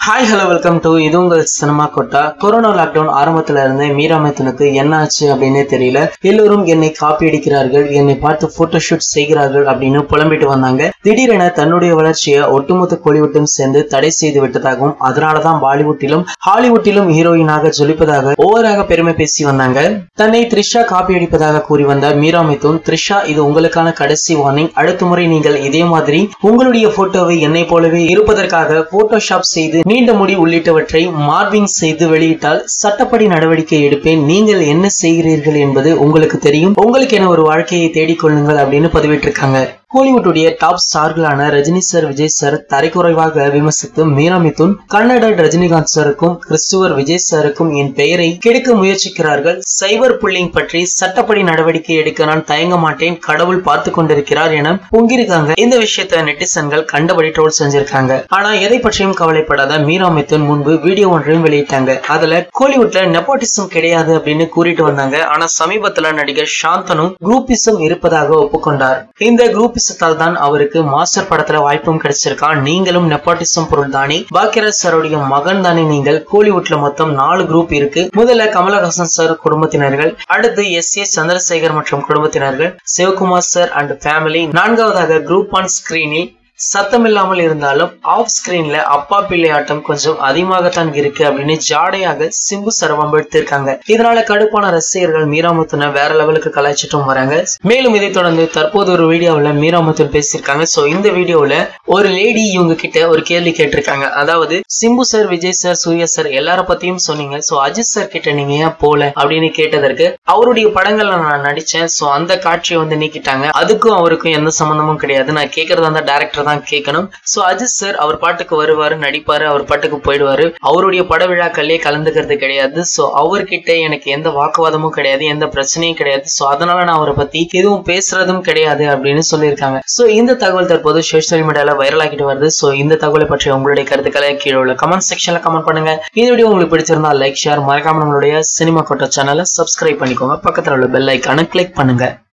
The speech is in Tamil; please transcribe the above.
ஹாய் ஹலோ வெல்கம் டு இது உங்கள் சினிமா கொட்டா கொரோனா லாக்டவுன் ஆரம்பத்துல இருந்தே மீரா மிதுனுக்கு என்ன ஆச்சு அப்படின்னே தெரியல எல்லோரும் என்னை காப்பி அடிக்கிறார்கள் என்னை பார்த்து போட்டோ ஷூட் செய்கிறார்கள் அப்படின்னு புலம்பிட்டு வந்தாங்க திடீரென தன்னுடைய வளர்ச்சியை ஒட்டுமொத்த கோலிவுட்டும் சேர்ந்து தடை செய்து விட்டதாகவும் அதனாலதான் பாலிவுட்டிலும் ஹாலிவுட்டிலும் ஹீரோயினாக ஜொலிப்பதாக ஓவராக பெருமை பேசி வந்தாங்க தன்னை த்ரிஷா காப்பி அடிப்பதாக கூறி வந்த மீரா மிதுன் த்ரிஷா இது உங்களுக்கான கடைசி வார்னிங் அடுத்த முறை நீங்கள் இதே மாதிரி உங்களுடைய போட்டோவை என்னை போலவே இருப்பதற்காக போட்டோஷாப் செய்து நீண்ட முடி உள்ளிட்டவற்றை மார்பிங் செய்து வெளியிட்டால் சட்டப்படி நடவடிக்கை எடுப்பேன் நீங்கள் என்ன செய்கிறீர்கள் என்பது உங்களுக்கு தெரியும் உங்களுக்கு என ஒரு வாழ்க்கையை தேடிக்கொள்ளுங்கள் அப்படின்னு பதிவிட்டிருக்காங்க கோலிவுட்டுடைய டாப் ஸ்டார்களான ரஜினி சார் விஜய் சார் தரைக்குறைவாக விமர்சித்து மீரா மிதுன் கன்னட ரஜினிகாந்த் சாருக்கும் கிறிஸ்துவர் விஜய் சாருக்கும் என் பெயரை கெடுக்க முயற்சிக்கிறார்கள் சைபர் புல்லிங் பற்றி சட்டப்படி நடவடிக்கை எடுக்க நான் தயங்க மாட்டேன் கடவுள் பார்த்து கொண்டிருக்கிறார் என பொங்கியிருக்காங்க இந்த விஷயத்த நெட்டிசன்கள் கண்டபடி ட்ரோல் செஞ்சிருக்காங்க ஆனா எதை பற்றியும் கவலைப்படாத மீரா மிதுன் முன்பு வீடியோ ஒன்றையும் வெளியிட்டாங்க அதுல கோலிவுட்ல நெப்போட்டிசம் கிடையாது அப்படின்னு கூறிட்டு வந்தாங்க ஆனா சமீபத்துல நடிகர் சாந்தனும் குரூப்பிசம் இருப்பதாக ஒப்புக்கொண்டார் இந்த குரூப் நெப்போட்டிசத்தால் தான் அவருக்கு மாஸ்டர் படத்துல வாய்ப்பும் கிடைச்சிருக்கான் நீங்களும் நெப்போட்டிசம் பொருள் தானே பாக்கியராஜ் சாருடைய மகன் தானே நீங்கள் கோலிவுட்ல மொத்தம் நாலு குரூப் இருக்கு முதல்ல கமலஹாசன் சார் குடும்பத்தினர்கள் அடுத்து எஸ் ஏ சந்திரசேகர் மற்றும் குடும்பத்தினர்கள் சிவகுமார் சார் அண்ட் ஃபேமிலி நான்காவதாக குரூப் ஆன் ஸ்கிரீனில் சத்தமில்லாமல் இருந்தாலும் ஆஃப் ஸ்கிரீன்ல அப்பா பிள்ளை ஆட்டம் கொஞ்சம் அதிகமாகத்தான் இருக்கு அப்படின்னு ஜாடையாக சிம்பு சரவம் எடுத்திருக்காங்க இதனால கடுப்பான ரசிகர்கள் மீராமுத்துன வேற லெவலுக்கு கலாய்ச்சிட்டும் வராங்க மேலும் இதை தொடர்ந்து தற்போது ஒரு வீடியோவில் மீராமுத்தன் பேசியிருக்காங்க சோ இந்த வீடியோல ஒரு லேடி இவங்க கிட்ட ஒரு கேள்வி கேட்டிருக்காங்க அதாவது Simbu sir Vijay sir Suriya sir எல்லார பத்தியும் சொன்னீங்க சோ அஜித் சார் கிட்ட நீங்க ஏன் போல அப்படின்னு கேட்டதற்கு அவருடைய படங்கள்ல நான் நடிச்சேன் சோ அந்த காட்சியை வந்து நீக்கிட்டாங்க அதுக்கும் அவருக்கும் எந்த சம்பந்தமும் கிடையாது நான் கேட்கறது அந்த டேரக்டர் தான் கேட்கணும் சோ அஜித் சார் அவர் பாட்டுக்கு வருவாரு நடிப்பாரு அவர் பாட்டுக்கு போயிடுவாரு அவருடைய பட விழாக்கள்லயே கலந்துக்கிறது கிடையாது சோ அவர்கிட்ட எனக்கு எந்த வாக்குவாதமும் கிடையாது எந்த பிரச்சனையும் கிடையாது சோ அதனால நான் அவரை பத்தி எதுவும் பேசுறதும் கிடையாது அப்படின்னு சொல்லியிருக்காங்க சோ இந்த தகவல் தற்போது சோசியல் மீடியால வைரல் ஆகிட்டு வருது சோ இந்த தகவலை பற்றி உங்களுடைய கருத்துக்களை கீழே உள்ள கமெண்ட் செக்ஷன்ல கமெண்ட் பண்ணுங்க இந்த வீடியோ உங்களுக்கு பிடிச்சிருந்தா லைக் ஷேர் மறக்காம நம்மளுடைய சினிமா கோட்டா சேனலை சப்ஸ்கிரைப் பண்ணிக்கோங்க பக்கத்துல உள்ள பெல் ஐக்கான கிளிக் பண்ணுங்க